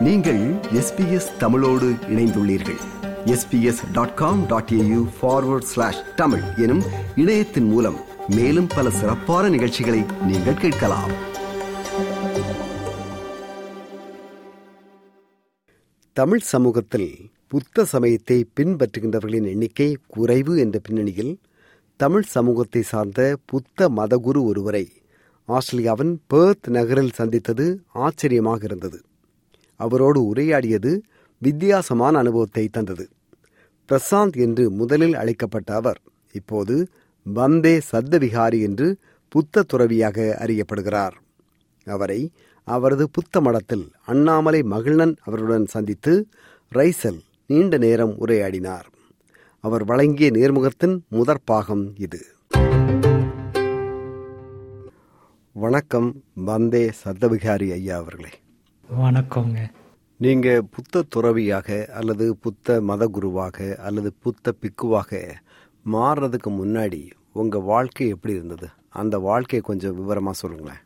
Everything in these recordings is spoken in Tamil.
நீங்கள் எஸ்பிஎஸ் தமிழோடு இணைந்துள்ளீர்கள் SBS dot com dot AU forward slash Tamil எனும் இணையத்தின் மூலம் மேலும் பல சிறப்பான நிகழ்ச்சிகளை நீங்கள் கேட்கலாம் தமிழ் சமூகத்தில் புத்த சமயத்தை பின்பற்றுகின்றவர்களின் எண்ணிக்கை குறைவு என்ற பின்னணியில் தமிழ் சமூகத்தை சார்ந்த புத்த மதகுரு ஒருவரை ஆஸ்திரேலியாவின் பேர்த் நகரில் சந்தித்தது ஆச்சரியமாக இருந்தது அவரோடு உரையாடியது வித்தியாசமான அனுபவத்தை தந்தது பிரசாந்த் என்று முதலில் அழைக்கப்பட்ட அவர் இப்போது வந்தே சத்தவிகாரி என்று புத்த துறவியாக அறியப்படுகிறார் அவரை அவரது புத்த மடத்தில் அண்ணாமலை மகிழ்நன் அவருடன் சந்தித்து ரைசல் நீண்ட நேரம் உரையாடினார் அவர் வழங்கிய நேர்முகத்தின் முதற் பாகம் இது வணக்கம் வந்தே சத்தவிகாரி ஐயா அவர்களே வணக்கங்க நீங்க புத்த துறவியாக அல்லது புத்த மதகுருவாக அல்லது புத்த பிக்குவாக மாறுறதுக்கு முன்னாடி உங்க வாழ்க்கை எப்படி இருந்தது அந்த வாழ்க்கையை கொஞ்சம் விவரமா சொல்லுங்களேன்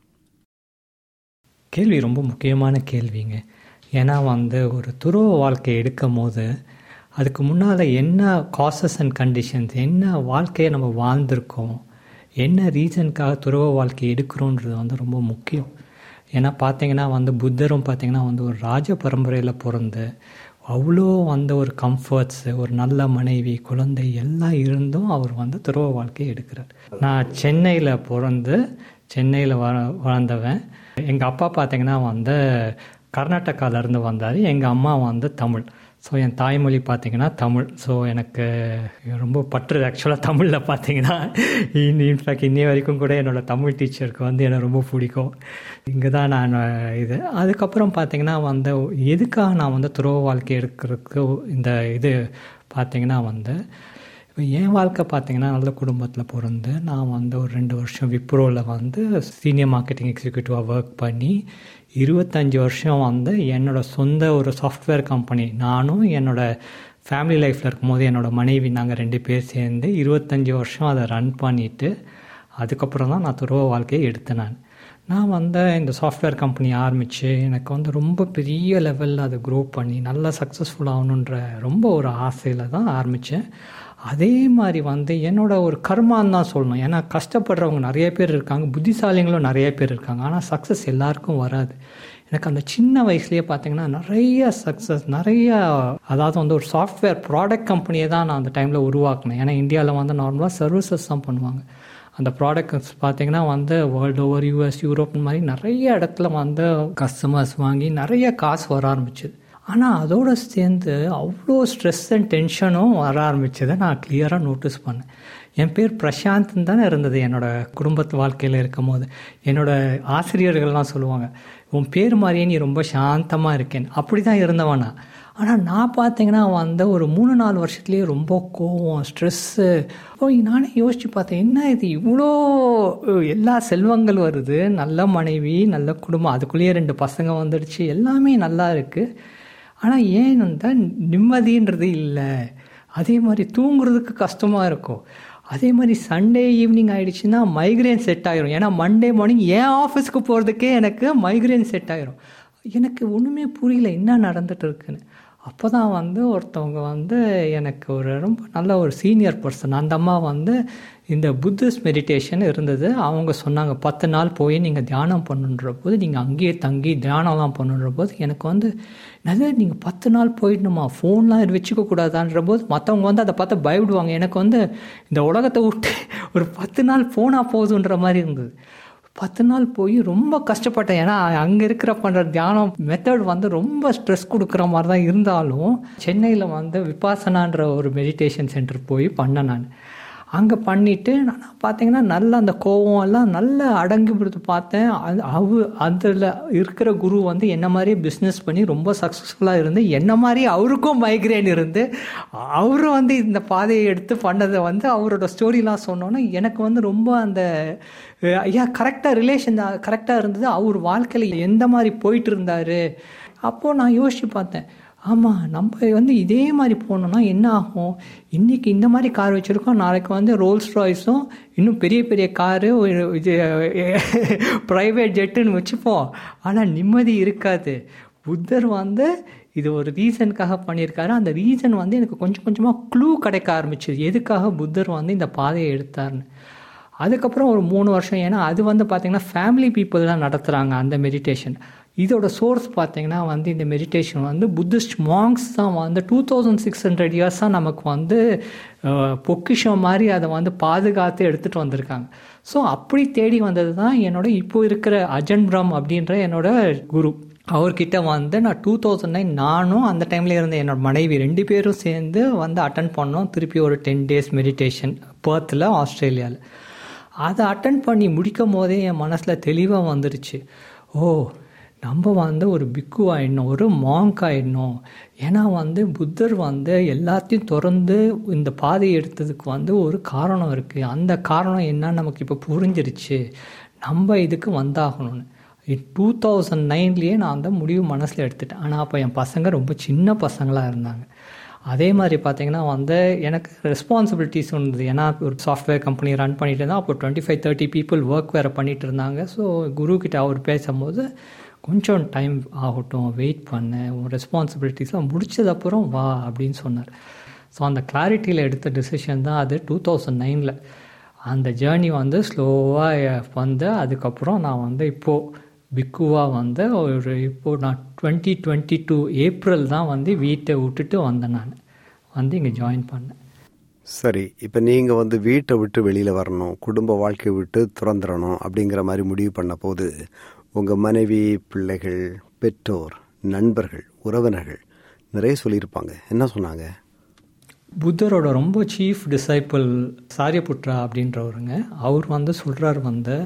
கேள்வி ரொம்ப முக்கியமான கேள்விங்க ஏன்னா வந்து ஒரு துருவ வாழ்க்கை எடுக்கும் போது அதுக்கு முன்னால் என்ன காசஸ் அண்ட் கண்டிஷன்ஸ் என்ன வாழ்க்கையை நம்ம வாழ்ந்திருக்கோம் என்ன ரீசனுக்காக துருவ வாழ்க்கை எடுக்கிறோன்றது வந்து ரொம்ப முக்கியம் ஏன்னா பார்த்தீங்கன்னா வந்து புத்தரும் பார்த்தீங்கன்னா வந்து ஒரு ராஜ பரம்பரையில் பிறந்து அவ்வளோ வந்து ஒரு கம்ஃபர்ட்ஸ் ஒரு நல்ல மனைவி குழந்தை எல்லாம் இருந்தும் அவர் வந்து துருவ வாழ்க்கையை எடுக்கிறார் நான் சென்னையில் பிறந்து சென்னையில் வ வளர்ந்தவன் எங்கள் அப்பா பார்த்தீங்கன்னா வந்து கர்நாடகாவிலேருந்து வந்தார் எங்கள் அம்மா வந்து தமிழ் ஸோ என் தாய்மொழி பார்த்தீங்கன்னா தமிழ் ஸோ எனக்கு ரொம்ப பற்று ஆக்சுவலாக தமிழில் பார்த்தீங்கன்னா இன்ஃபேக்ட் இன்னைய வரைக்கும் கூட என்னோடய தமிழ் டீச்சருக்கு வந்து எனக்கு ரொம்ப பிடிக்கும் இங்கே தான் நான் இது அதுக்கப்புறம் பார்த்தீங்கன்னா வந்து எதுக்காக நான் வந்து துறவு வாழ்க்கை எடுக்கிறதுக்கு இந்த இது பார்த்தீங்கன்னா வந்து இப்போ என் வாழ்க்கை பார்த்தீங்கன்னா நல்ல குடும்பத்தில் பிறந்து நான் வந்து ஒரு ரெண்டு வருஷம் விப்ரோவில் வந்து சீனியர் மார்க்கெட்டிங் எக்ஸிக்யூட்டிவாக ஒர்க் பண்ணி இருபத்தஞ்சி வருஷம் வந்து என்னோடய சொந்த ஒரு சாஃப்ட்வேர் கம்பெனி நானும் என்னோடய ஃபேமிலி லைஃப்பில் இருக்கும்போது என்னோடய மனைவி நாங்கள் ரெண்டு பேர் சேர்ந்து இருபத்தஞ்சி வருஷம் அதை ரன் பண்ணிவிட்டு அதுக்கப்புறம் தான் நான் துருவ வாழ்க்கையை எடுத்தேன் நான் நான் வந்து இந்த சாஃப்ட்வேர் கம்பெனி ஆரம்பித்து எனக்கு வந்து ரொம்ப பெரிய லெவலில் அதை க்ரோ பண்ணி நல்லா சக்ஸஸ்ஃபுல் ஆகணுன்ற ரொம்ப ஒரு ஆசையில் தான் ஆரம்பித்தேன் அதே மாதிரி வந்து என்னோட ஒரு கர்மான்னு தான் சொல்லணும் ஏன்னா கஷ்டப்படுறவங்க நிறைய பேர் இருக்காங்க புத்திசாலிங்களும் நிறைய பேர் இருக்காங்க ஆனால் சக்ஸஸ் எல்லாருக்கும் வராது எனக்கு அந்த சின்ன வயசுலேயே பார்த்தீங்கன்னா நிறைய சக்ஸஸ் நிறைய அதாவது வந்து ஒரு சாஃப்ட்வேர் ப்ராடக்ட் கம்பெனியை தான் நான் அந்த டைமில் உருவாக்கினேன் ஏன்னா இந்தியாவில் வந்து நார்மலாக சர்வீசஸ் தான் பண்ணுவாங்க அந்த ப்ராடக்ட்ஸ் பார்த்தீங்கன்னா வந்து வேர்ல்டு ஓவர் யூஎஸ் யூரோப் மாதிரி நிறைய இடத்துல வந்து கஸ்டமர்ஸ் வாங்கி நிறைய காசு வர ஆரம்பிச்சுது ஆனால் அதோடு சேர்ந்து அவ்வளோ ஸ்ட்ரெஸ் அண்ட் டென்ஷனும் வர ஆரம்பிச்சதை நான் கிளியராக நோட்டீஸ் பண்ணேன் என் பேர் பிரசாந்த்னு தானே இருந்தது என்னோடய குடும்பத்து வாழ்க்கையில் இருக்கும் போது என்னோடய ஆசிரியர்கள்லாம் சொல்லுவாங்க உன் பேர் மாதிரியே நீ ரொம்ப சாந்தமாக இருக்கேன் அப்படி தான் இருந்தவனா ஆனால் நான் பார்த்தீங்கன்னா வந்து ஒரு மூணு நாலு வருஷத்துலேயே ரொம்ப கோவம் ஸ்ட்ரெஸ்ஸு அப்போ நானே யோசித்து பார்த்தேன் என்ன இது இவ்வளோ எல்லா செல்வங்கள் வருது நல்ல மனைவி நல்ல குடும்பம் அதுக்குள்ளேயே ரெண்டு பசங்க வந்துடுச்சு எல்லாமே நல்லா இருக்குது ஆனால் ஏன் வந்தால் நிம்மதின்றது இல்லை அதே மாதிரி தூங்குறதுக்கு கஷ்டமாக இருக்கும் அதே மாதிரி சண்டே ஈவினிங் ஆகிடுச்சுன்னா மைக்ரேன் செட் ஆயிரும் ஏன்னா மண்டே மார்னிங் ஏன் ஆஃபீஸ்க்கு போகிறதுக்கே எனக்கு மைக்ரேன் செட் ஆயிரும் எனக்கு ஒன்றுமே புரியல என்ன நடந்துட்டு இருக்குன்னு அப்போ தான் வந்து ஒருத்தவங்க வந்து எனக்கு ஒரு ரொம்ப நல்ல ஒரு சீனியர் பர்சன் அந்த அம்மா வந்து இந்த புத்திஸ்ட் மெடிடேஷன் இருந்தது அவங்க சொன்னாங்க பத்து நாள் போய் நீங்கள் தியானம் பண்ணுன்ற போது நீங்கள் அங்கேயே தங்கி தியானம்லாம் பண்ணுன்ற போது எனக்கு வந்து நிறைய நீங்கள் பத்து நாள் போயிடணுமா ஃபோன்லாம் வச்சுக்க கூடாதான்ற போது மற்றவங்க வந்து அதை பார்த்து பயப்படுவாங்க எனக்கு வந்து இந்த உலகத்தை விட்டு ஒரு பத்து நாள் ஃபோனாக போகுதுன்ற மாதிரி இருந்தது பத்து நாள் போய் ரொம்ப கஷ்டப்பட்டேன் ஏன்னா அங்கே இருக்கிற பண்ணுற தியானம் மெத்தட் வந்து ரொம்ப ஸ்ட்ரெஸ் கொடுக்குற மாதிரி தான் இருந்தாலும் சென்னையில் வந்து விபாசனான்ற ஒரு மெடிடேஷன் சென்டர் போய் பண்ணேன் நான் அங்கே பண்ணிவிட்டு நான் பார்த்தீங்கன்னா நல்ல அந்த கோவம் எல்லாம் நல்லா அடங்கி கொடுத்து பார்த்தேன் அது அவ அதில் இருக்கிற குரு வந்து என்ன மாதிரியே பிஸ்னஸ் பண்ணி ரொம்ப சக்ஸஸ்ஃபுல்லாக இருந்து என்ன மாதிரி அவருக்கும் மைக்ரேன் இருந்து அவரும் வந்து இந்த பாதையை எடுத்து பண்ணதை வந்து அவரோட ஸ்டோரிலாம் சொன்னோன்னே எனக்கு வந்து ரொம்ப அந்த ஐயா கரெக்டாக ரிலேஷன் கரெக்டாக இருந்தது அவர் வாழ்க்கையில் எந்த மாதிரி போயிட்டு இருந்தார் அப்போது நான் யோசித்து பார்த்தேன் ஆமாம் நம்ம வந்து இதே மாதிரி போனோம்னா என்ன ஆகும் இன்றைக்கி இந்த மாதிரி கார் வச்சுருக்கோம் நாளைக்கு வந்து ரோல்ஸ் ராய்ஸும் இன்னும் பெரிய பெரிய காரு இது ப்ரைவேட் ஜெட்டுன்னு வச்சுப்போம் ஆனால் நிம்மதி இருக்காது புத்தர் வந்து இது ஒரு ரீசனுக்காக பண்ணியிருக்காரு அந்த ரீசன் வந்து எனக்கு கொஞ்சம் கொஞ்சமாக க்ளூ கிடைக்க ஆரம்பிச்சது எதுக்காக புத்தர் வந்து இந்த பாதையை எடுத்தார்னு அதுக்கப்புறம் ஒரு மூணு வருஷம் ஏன்னா அது வந்து பார்த்திங்கன்னா ஃபேமிலி பீப்புள் தான் நடத்துகிறாங்க அந்த மெடிடேஷன் இதோட சோர்ஸ் பார்த்தீங்கன்னா வந்து இந்த மெடிடேஷன் வந்து புத்திஸ்ட் மாங்ஸ் தான் வந்து டூ தௌசண்ட் சிக்ஸ் ஹண்ட்ரட் இயர்ஸாக நமக்கு வந்து பொக்கிஷம் மாதிரி அதை வந்து பாதுகாத்து எடுத்துகிட்டு வந்திருக்காங்க ஸோ அப்படி தேடி வந்தது தான் என்னோட இப்போ இருக்கிற அஜன் பிரம் அப்படின்ற என்னோட குரு அவர்கிட்ட வந்து நான் டூ தௌசண்ட் நைன் நானும் அந்த டைமில் இருந்த என்னோட மனைவி ரெண்டு பேரும் சேர்ந்து வந்து அட்டன் பண்ணோம் திருப்பி ஒரு டென் டேஸ் மெடிடேஷன் பர்த்தில் ஆஸ்திரேலியாவில் அதை அட்டன் பண்ணி முடிக்கும் போதே என் மனசில் தெளிவாக வந்துருச்சு ஓ நம்ம வந்து ஒரு பிக்கு ஆயிடணும் ஒரு மாங்க் ஆயிடணும் ஏன்னா வந்து புத்தர் வந்து எல்லாத்தையும் திறந்து இந்த பாதையை எடுத்ததுக்கு வந்து ஒரு காரணம் இருக்குது அந்த காரணம் என்னன்னு நமக்கு இப்போ புரிஞ்சிருச்சு நம்ம இதுக்கு வந்தாகணும்னு டூ தௌசண்ட் நைன்லேயே நான் அந்த முடிவு மனசில் எடுத்துட்டேன் ஆனால் அப்போ என் பசங்க ரொம்ப சின்ன பசங்களாக இருந்தாங்க அதே மாதிரி பார்த்தீங்கன்னா வந்து எனக்கு ரெஸ்பான்சிபிலிட்டிஸ் இருந்தது ஏன்னா ஒரு சாஃப்ட்வேர் கம்பெனி ரன் பண்ணிட்டு இருந்தால் அப்போ twenty five thirty people work வேறு பண்ணிட்டு இருந்தாங்க ஸோ குரு கிட்ட அவர் பேசும்போது கொஞ்சம் டைம் ஆகட்டும் வெயிட் பண்ண உன் ரெஸ்பான்சிபிலிட்டிஸ்லாம் முடிச்சதப்புறம் வா அப்படின்னு சொன்னார் ஸோ அந்த கிளாரிட்டியில் எடுத்த டிசிஷன் தான் அது டூ தௌசண்ட் நைனில் அந்த ஜேர்னி வந்து ஸ்லோவாக வந்து அதுக்கப்புறம் நான் வந்து இப்போது பிக்குவாக வந்து ஒரு இப்போது நான் டுவெண்ட்டி டுவெண்ட்டி டூ ஏப்ரல் தான் வந்து வீட்டை விட்டுட்டு வந்தேன் நான் வந்து இங்கே ஜாயின் பண்ணேன் சரி இப்போ நீங்கள் வந்து வீட்டை விட்டு வெளியில் வரணும் குடும்ப வாழ்க்கையை விட்டு துறந்துடணும் அப்படிங்கிற மாதிரி முடிவு பண்ண போது உங்கள் மனைவி பிள்ளைகள் பெற்றோர் நண்பர்கள் உறவினர்கள் நிறைய சொல்லியிருப்பாங்க என்ன சொன்னாங்க புத்தரோட ரொம்ப சீஃப் டிசைப்பிள் சாரியபுட்ரா அப்படின்றவருங்க அவர் வந்து சொல்கிறார் வந்து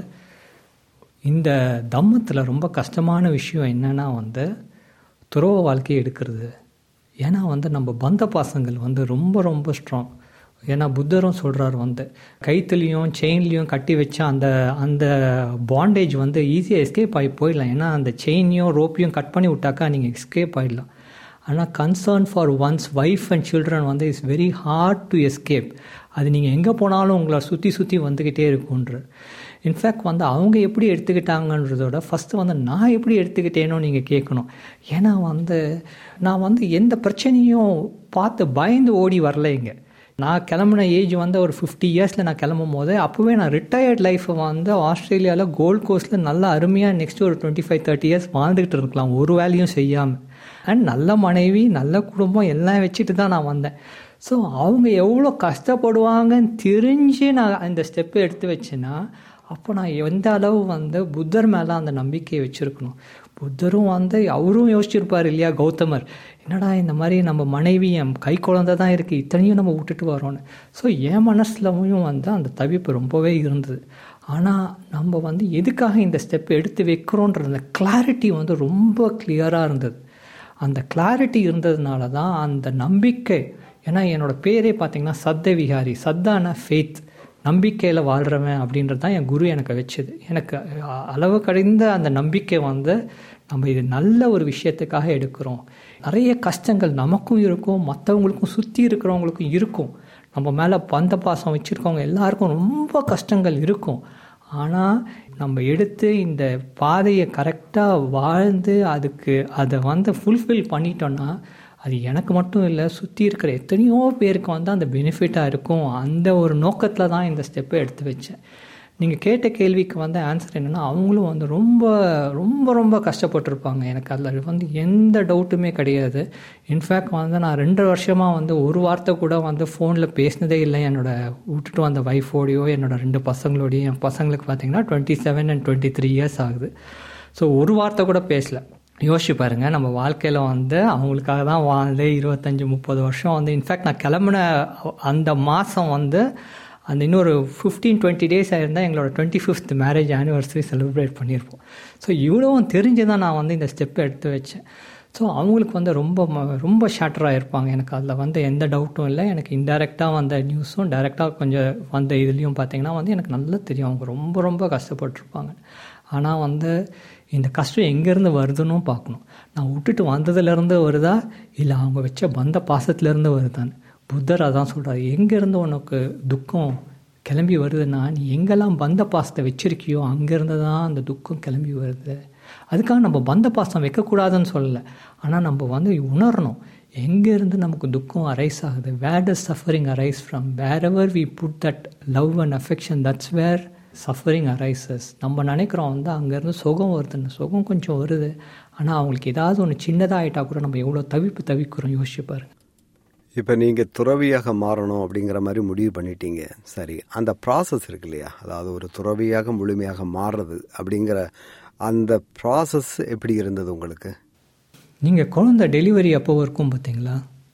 இந்த தம்மத்தில் ரொம்ப கஷ்டமான விஷயம் என்னென்னா வந்து துறவ வாழ்க்கையை எடுக்கிறது ஏன்னா வந்து நம்ம பந்த பாசங்கள் வந்து ரொம்ப ரொம்ப ஸ்ட்ராங் ஏன்னா புத்தரும் சொல்கிறார் வந்து கைத்துலேயும் செயின்லேயும் கட்டி வச்ச அந்த அந்த பாண்டேஜ் வந்து ஈஸியாக எஸ்கேப் ஆகி போயிடலாம் ஏன்னா அந்த செயினையும் ரோப்பையும் கட் பண்ணி விட்டாக்கா நீங்கள் எஸ்கேப் ஆகிடலாம் ஆனால் concern for one's wife and children வந்து it's very hard to escape அது நீங்கள் எங்கே போனாலும் உங்களை சுற்றி சுற்றி வந்துக்கிட்டே இருக்குன்ற இன்ஃபேக்ட் வந்து அவங்க எப்படி எடுத்துக்கிட்டாங்கன்றதோட ஃபஸ்ட்டு வந்து நான் எப்படி எடுத்துக்கிட்டேனோ நீங்கள் கேட்கணும் ஏன்னா வந்து நான் வந்து எந்த பிரச்சனையும் பார்த்து பயந்து ஓடி வரல இங்கே நான் கிளம்புன ஏஜ் வந்து ஒரு ஃபிஃப்டி இயர்ஸில் நான் கிளம்பும் போது அப்போவே நான் ரிட்டையர்ட் லைஃப்பை வந்து ஆஸ்திரேலியாவில் கோல்ட் கோஸ்ட்டில் நல்லா அருமையாக நெக்ஸ்ட் ஒரு டுவெண்ட்டி ஃபைவ் தேர்ட்டி இயர்ஸ் வாழ்ந்துக்கிட்டு இருக்கலாம் ஒரு வேலையும் செய்யாமல் அண்ட் நல்ல மனைவி நல்ல குடும்பம் எல்லாம் வச்சுட்டு தான் நான் வந்தேன் ஸோ அவங்க எவ்வளோ கஷ்டப்படுவாங்கன்னு தெரிஞ்சு நான் இந்த ஸ்டெப்பை எடுத்து வச்சேன்னா அப்போ நான் எந்த அளவு வந்து புத்தர் மேலே அந்த நம்பிக்கையை வச்சுருக்கணும் புத்தரும் வந்து அவரும் யோசிச்சிருப்பார் இல்லையா கௌதமர் என்னடா இந்த மாதிரி நம்ம மனைவி என் கை குழந்தை தான் இருக்குது இத்தனையும் நம்ம விட்டுட்டு வரோன்னு ஸோ என் மனசுலவும் வந்து அந்த தவிப்பு ரொம்பவே இருந்தது ஆனால் நம்ம வந்து எதுக்காக இந்த ஸ்டெப் எடுத்து வைக்கிறோன்ற அந்த கிளாரிட்டி வந்து ரொம்ப கிளியராக இருந்தது அந்த கிளாரிட்டி இருந்ததுனால தான் அந்த நம்பிக்கை ஏன்னா என்னோடய பேரே பார்த்திங்கன்னா சத்த விகாரி சத்தான ஃபேத் நம்பிக்கையில் வாழ்கிறவன் அப்படின்றது தான் என் குரு எனக்கு வச்சது எனக்கு அளவு கடைந்த அந்த நம்பிக்கை வந்து நம்ம இது நல்ல ஒரு விஷயத்துக்காக எடுக்கிறோம் நிறைய கஷ்டங்கள் நமக்கும் இருக்கும் மற்றவங்களுக்கும் சுற்றி இருக்கிறவங்களுக்கும் இருக்கும் நம்ம மேலே பந்த பாசம் வச்சுருக்கவங்க எல்லாருக்கும் ரொம்ப கஷ்டங்கள் இருக்கும் ஆனால் நம்ம எடுத்து இந்த பாதையை கரெக்டாக வாழ்ந்து அதுக்கு அதை வந்து ஃபுல்ஃபில் பண்ணிட்டோன்னா அது எனக்கு மட்டும் இல்லை சுற்றி இருக்கிற எத்தனையோ பேருக்கு வந்து அந்த பெனிஃபிட்டாக இருக்கும் அந்த ஒரு நோக்கத்தில் தான் இந்த ஸ்டெப்பை எடுத்து வச்சேன் நீங்கள் கேட்ட கேள்விக்கு வந்து ஆன்சர் என்னென்னா அவங்களும் வந்து ரொம்ப ரொம்ப ரொம்ப கஷ்டப்பட்டிருப்பாங்க எனக்கு அதில் வந்து எந்த டவுட்டுமே கிடையாது இன்ஃபேக்ட் வந்து நான் ரெண்டு வருஷமாக வந்து ஒரு வார்த்தை கூட வந்து ஃபோனில் பேசினதே இல்லை என்னோட விட்டுட்டு வந்த ஒய்ஃபோடையோ என்னோட ரெண்டு பசங்களோடையும் என் பசங்களுக்கு பார்த்தீங்கன்னா twenty seven and twenty three years ஆகுது ஸோ ஒரு வார்த்தை கூட பேசல யோசிச்சு பாருங்கள் நம்ம வாழ்க்கையில் வந்து அவங்களுக்காக தான் வாழ்ந்து இருபத்தஞ்சி முப்பது வருஷம் வந்து இன்ஃபேக்ட் நான் கிளம்புன அந்த மாதம் வந்து அந்த இன்னொரு ஃபிஃப்டீன் டுவெண்ட்டி டேஸ் ஆயிருந்தால் எங்களோட twenty fifth marriage anniversary celebrate பண்ணியிருப்போம் ஸோ இவ்வளவும் தெரிஞ்சு தான் நான் வந்து இந்த ஸ்டெப்பை எடுத்து வச்சேன் ஸோ அவங்களுக்கு வந்து ரொம்ப ரொம்ப ஷேட்டராக இருப்பாங்க எனக்கு அதில் வந்து எந்த டவுட்டும் இல்லை எனக்கு இன்டெரக்டாக வந்த நியூஸும் டைரெக்டாக கொஞ்சம் வந்த இதுலேயும் பார்த்தீங்கன்னா வந்து எனக்கு நல்லா தெரியும் அவங்க ரொம்ப ரொம்ப கஷ்டப்பட்டுருப்பாங்க ஆனால் வந்து இந்த கஷ்டம் எங்கேருந்து வருதுன்னு பார்க்கணும் நான் விட்டுட்டு வந்ததுலேருந்து வருதா இல்லை அவங்க வச்ச பந்த பாசத்துலேருந்து வருதான்னு புத்தர் அதான் சொல்கிறார் எங்கேருந்து உனக்கு துக்கம் கிளம்பி வருதுன்னா நீ எங்கெல்லாம் பந்த பாசத்தை வச்சிருக்கியோ அங்கேருந்து தான் அந்த துக்கம் கிளம்பி வருது அதுக்காக நம்ம பந்த பாசம் வைக்கக்கூடாதுன்னு சொல்லலை ஆனால் நம்ம வந்து உணரணும் எங்கேருந்து நமக்கு துக்கம் அரைஸ் ஆகுது where does suffering arise from wherever we put that love and affection that's where suffering arises நம்ம நினைக்கிறோம் வந்து அங்கேருந்து சுகம் வருதுன்னு சுகம் கொஞ்சம் வருது ஆனால் அவங்களுக்கு ஏதாவது ஒன்று சின்னதாகிட்டா கூட நம்ம எவ்வளோ தவிப்பு தவிக்கிறோம் யோசிச்சு பாருங்க இப்போ நீங்கள் துறவியாக மாறணும் அப்படிங்கிற மாதிரி முடிவு பண்ணிட்டீங்க சரி அந்த ப்ராசஸ் இருக்கு இல்லையா அதாவது ஒரு துறவியாக முழுமையாக மாறுறது அப்படிங்கிற அந்த ப்ராசஸ் எப்படி இருந்தது உங்களுக்கு நீங்கள் குழந்த டெலிவரி அப்போ இருக்கும் பார்த்தீங்களா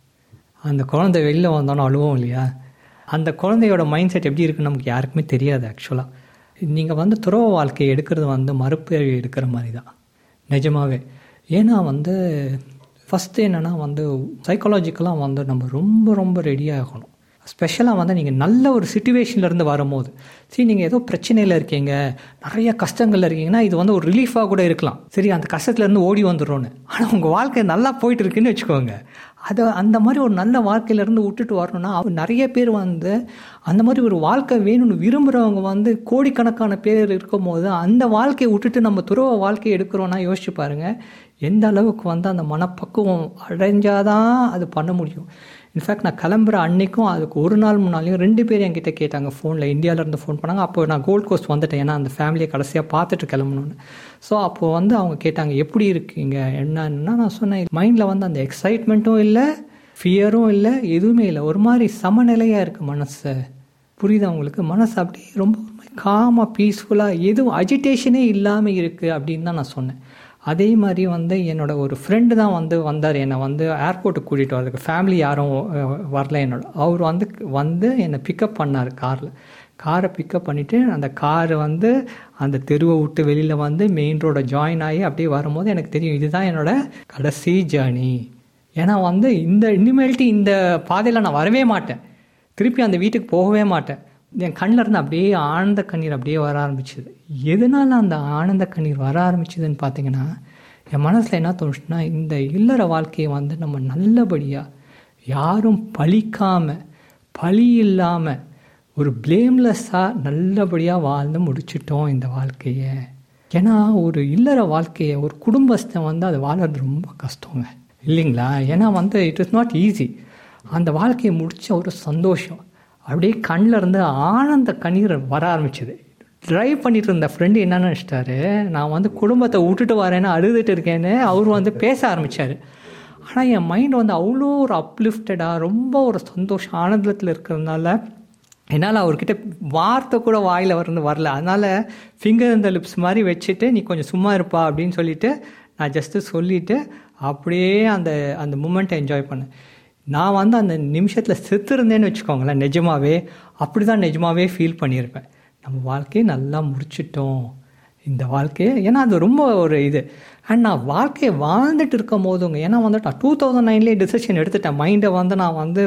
அந்த குழந்தை வெளில வந்தோன்னு அழுவோம் இல்லையா அந்த குழந்தையோட மைண்ட் செட் எப்படி இருக்குன்னு நமக்கு யாருக்குமே தெரியாது ஆக்சுவலாக நீங்கள் வந்து துறவ வாழ்க்கையை எடுக்கிறது வந்து மறுபிறவி எடுக்கிற மாதிரி தான் நிஜமாவே ஏன்னா வந்து ஃபஸ்ட்டு என்னென்னா வந்து சைக்காலஜிக்கலாக வந்து நம்ம ரொம்ப ரொம்ப ரெடியாகணும் ஸ்பெஷலாக வந்து நீங்கள் நல்ல ஒரு சுச்சுவேஷன்லேருந்து வரும்போது சரி நீங்கள் ஏதோ பிரச்சனையில் இருக்கீங்க நிறைய கஷ்டங்களில் இருக்கீங்கன்னா இது வந்து ஒரு ரிலீஃபாக கூட இருக்கலாம் சரி அந்த கஷ்டத்துலேருந்து ஓடி வந்துடும்னு ஆனால் உங்கள் வாழ்க்கை நல்லா போயிட்டு இருக்குன்னு வச்சுக்கோங்க அதை அந்த மாதிரி ஒரு நல்ல வாழ்க்கையிலேருந்து விட்டுட்டு வரணும்னா நிறைய பேர் வந்து அந்த மாதிரி ஒரு வாழ்க்கை வேணும்னு விரும்புகிறவங்க வந்து கோடிக்கணக்கான பேர் இருக்கும் போது அந்த வாழ்க்கையை விட்டுட்டு நம்ம துறவ வாழ்க்கையை எடுக்கிறோன்னா யோசிச்சு பாருங்கள் எந்த அளவுக்கு வந்து அந்த மனப்பக்குவம் அடைஞ்சாதான் அது பண்ண முடியும் இன்ஃபேக்ட் நான் கிளம்புற அன்னைக்கும் அதுக்கு ஒரு நாள் முன்னாலையும் ரெண்டு பேர் என்கிட்ட கேட்டாங்க ஃபோனில் இந்தியாவிலேருந்து ஃபோன் பண்ணாங்க அப்போ நான் கோல்ட் கோஸ்ட் வந்துட்டேன் ஏன்னா அந்த ஃபேமிலியை கடைசியாக பார்த்துட்டு கிளம்பணுன்னு ஸோ அப்போது வந்து அவங்க கேட்டாங்க எப்படி இருக்கீங்க என்னன்னா நான் சொன்னேன் மைண்டில் வந்து அந்த எக்ஸைட்மெண்ட்டும் இல்லை ஃபியரும் இல்லை எதுவுமே இல்லை ஒரு மாதிரி சமநிலையாக இருக்குது மனசு புரியுது அவங்களுக்கு மனசு அப்படியே ரொம்ப காமாக பீஸ்ஃபுல்லாக எதுவும் அஜிடேஷனே இல்லாமல் இருக்குது அப்படின்னு தான் நான் சொன்னேன் அதே மாதிரி வந்து என்னோட ஒரு ஃப்ரெண்டு தான் வந்து வந்தார் என்னை வந்து ஏர்போர்ட்டுக்கு கூட்டிகிட்டு வரதுக்கு ஃபேமிலி யாரும் வரல என்னோட அவர் வந்து வந்து என்னை பிக்கப் பண்ணார் காரில் காரை பிக்கப் பண்ணிவிட்டு அந்த கார் வந்து அந்த தெருவை விட்டு வெளியில் வந்து மெயின் ரோடை ஜாயின் ஆகி அப்படியே வரும்போது எனக்கு தெரியும் இதுதான் என்னோட கடைசி ஜேர்னி ஏன்னா வந்து இந்த இனிமேல்ட்டு இந்த பாதையில் நான் வரவே மாட்டேன் திருப்பி அந்த வீட்டுக்கு போகவே மாட்டேன் என் கண்ணில் இருந்து அப்படியே ஆனந்த கண்ணீர் அப்படியே வர ஆரம்பிச்சுது எதனால அந்த ஆனந்த கண்ணீர் வர ஆரம்பிச்சதுன்னு பார்த்தீங்கன்னா என் மனசில் என்ன தோணுச்சுன்னா இந்த இல்லற வாழ்க்கையை வந்து நம்ம நல்லபடியாக யாரும் பழிக்காமல் பழி இல்லாமல் ஒரு பிளேம்லெஸ்ஸாக நல்லபடியாக வாழ்ந்து முடிச்சிட்டோம் இந்த வாழ்க்கையை ஏன்னா ஒரு இல்லற வாழ்க்கையை ஒரு குடும்பஸ்தை வந்து அது வாழறது ரொம்ப கஷ்டங்க இல்லைங்களா ஏன்னா வந்து இட் இஸ் நாட் ஈஸி அந்த வாழ்க்கையை முடித்த ஒரு சந்தோஷம் அப்படியே கண்ணில் இருந்து ஆனந்த கண்ணீர் வர ஆரம்பிச்சுது ட்ரைவ் பண்ணிட்டு இருந்த ஃப்ரெண்டு என்ன நினச்சிட்டாரு நான் வந்து குடும்பத்தை விட்டுட்டு வரேன்னு அழுதுட்டு இருக்கேன்னு அவர் வந்து பேச ஆரம்பித்தார் ஆனால் என் மைண்ட் வந்து அவ்வளோ ஒரு அப்லிஃப்டடாக ரொம்ப ஒரு சந்தோஷம் ஆனந்தத்தில் இருக்கிறதுனால என்னால் அவர்கிட்ட வார்த்தை கூட வாயில் வந்து வரல அதனால் ஃபிங்கர் இந்த லிப்ஸ் மாதிரி வச்சுட்டு நீ கொஞ்சம் சும்மா இருப்பா அப்படின்னு சொல்லிட்டு நான் ஜஸ்ட்டு சொல்லிவிட்டு அப்படியே அந்த அந்த மூமெண்ட்டை என்ஜாய் பண்ணேன் நான் வந்து அந்த நிமிஷத்தில் செத்துருந்தேன்னு வச்சுக்கோங்களேன் நிஜமாவே அப்படி தான் நிஜமாவே ஃபீல் பண்ணியிருப்பேன் நம்ம வாழ்க்கையை நல்லா முடிச்சிட்டோம் இந்த வாழ்க்கையை ஏன்னா அது ரொம்ப ஒரு இது அண்ட் நான் வாழ்க்கையை வாழ்ந்துட்டு இருக்கும் போதுங்க ஏன்னா வந்துட்டு டூ தௌசண்ட் நைன்லேயே டிசிஷன் எடுத்துட்டேன் மைண்டை வந்து நான் வந்து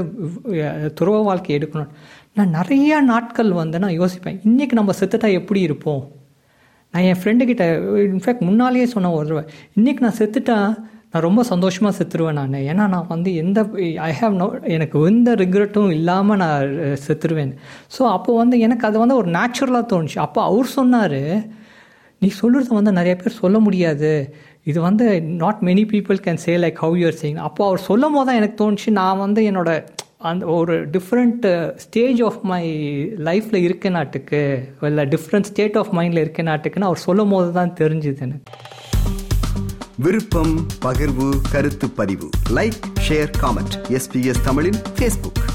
துறவ வாழ்க்கை எடுக்கணும் நான் நிறையா நாட்கள் வந்து நான் யோசிப்பேன் இன்றைக்கி நம்ம செத்துட்டா எப்படி இருப்போம் நான் என் ஃப்ரெண்டுக்கிட்ட இன்ஃபேக்ட் முன்னாலேயே சொன்ன ஒரு தடவை இன்றைக்கி நான் செத்துட்டா நான் ரொம்ப சந்தோஷமாக செத்துருவேன் நான் ஏன்னா நான் வந்து எந்த ஐ ஹாவ் நோ எனக்கு எந்த ரிக்ரெட்டும் இல்லாமல் நான் செத்துருவேன் ஸோ அப்போ வந்து எனக்கு அது வந்து ஒரு நேச்சுரலாக தோணுச்சு அப்போ அவர் சொன்னார் நீ சொல்கிறது வந்து நிறைய பேர் சொல்ல முடியாது இது வந்து not many people can say like how you're saying அப்போ அவர் சொல்லும் போது தான் எனக்கு தோணுச்சு நான் வந்து என்னோட அந்த ஒரு டிஃப்ரெண்ட் ஸ்டேஜ் ஆஃப் மை லைஃப்பில் இருக்க நாட்டுக்கு இல்லை டிஃப்ரெண்ட் ஸ்டேட் ஆஃப் மைண்டில் இருக்க நாட்டுக்குன்னு அவர் சொல்லும் போது தான் தெரிஞ்சுது எனக்கு விருப்பம் பகிர்வு கருத்து பதிவு லைக் ஷேர் காமெண்ட் எஸ்பிஎஸ் தமிழின் ஃபேஸ்புக்